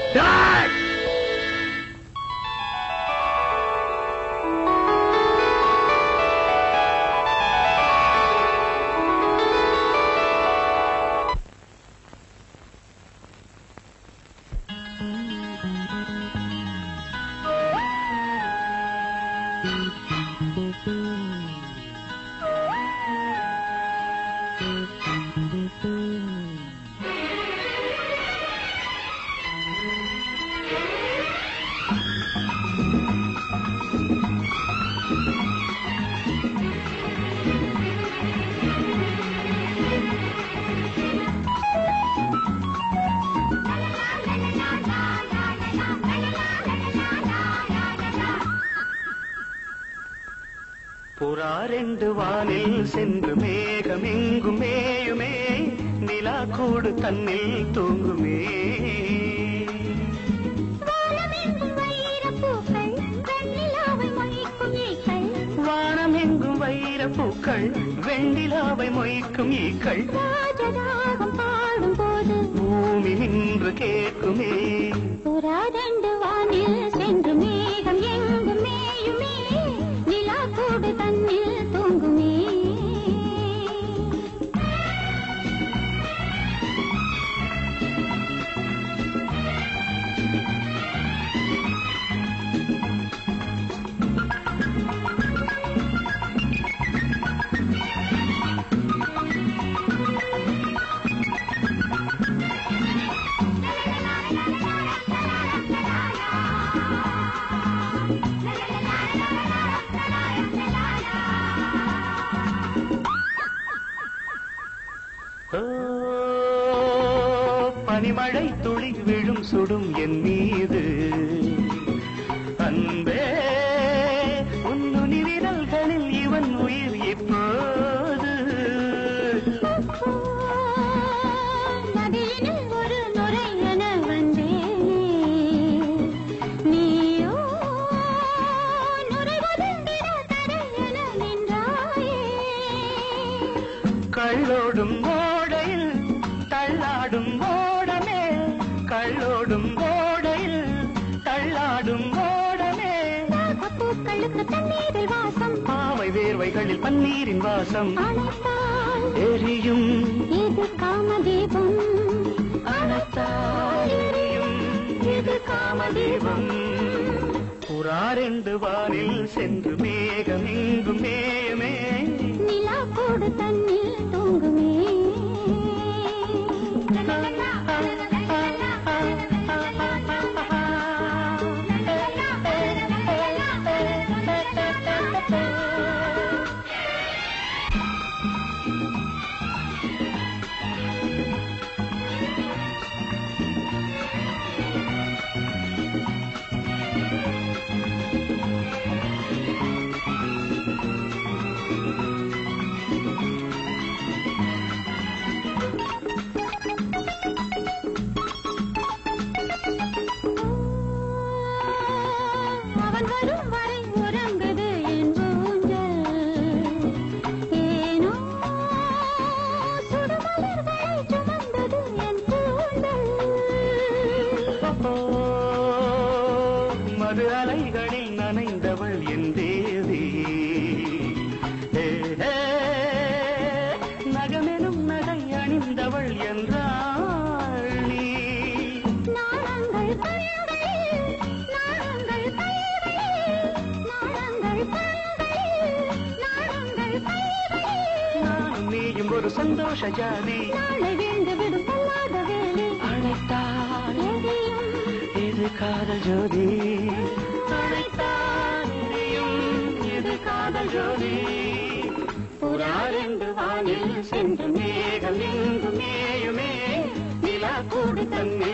புறா ரெண்டு வானில் சென்று மேகம் எங்கும் மேயுமே நிலா கூடு தன்னில் தூங்குமே வானம் எங்கும் வைர பூக்கள் வெண்ணிலாவை மொய்க்கும் ஈக்கள் பாடும் போது பூமி நின்று கேட்குமே புறாதண்டு வானில் சென்று மேகம் எங்கும் மேயுமே நிலா கூடு தன்னில் தூங்குமே ஓ, பனிமழை துளி விழும் சுடும் என் மீது அன்பே உன் நுனி விரல்களில் இவன் உயிர் இப்போது நதியினில் ஒரு நுரை என வந்தேனே நீயோ நுரை வதந்திட தடை என நின்றாயே கள்ளோடும் ஓடையில் தள்ளாடும் ஓடமே கள்ளோடும் ஓடையில் தள்ளாடும் ஓடமே பூக்களுக்கு தண்ணீரில் வாசம் பாவை வேர்வைகளில் பன்னீரின் வாசம் அணைத்தால் எரியும் இது காமதீபம் அணைத்தால் எரியும் இது காமதீபம் புறா ரெண்டு வானில் சென்று மேகம் எங்கும் மேயுமே நிலா கூடு தண்ணில் தூங்குமே அவன் வரும் வரை உறங்குது என் ஊஞ்சல் ஏனோ சுடுமலர்களை சுமந்தது என் கூந்தல் ஓ, மது அலைகளில் நனைந்தவள் என் தேவி ஏ, ஏ, நகமெனும் நகை அணிந்தவள் என்றாள் நீ நாணங்கள் கண்களில் நாணங்கள் கைகளில் நாணங்கள் கண்களில் நாணங்கள் கைகளில் நானும் நீயும் ஒரு சந்தோஷ ஜாதி நாளை வீழ்ந்து விடும் பொல்லாத வேலை அழைத்தால் எரியும் இது காதல் ஜோதி அழைத்தால் எரியும் இது காதல் ஜோதி புறா ரெண்டு வானில் சென்று மேகம் எங்கு மேயுமே நிலா கூடு தன்னை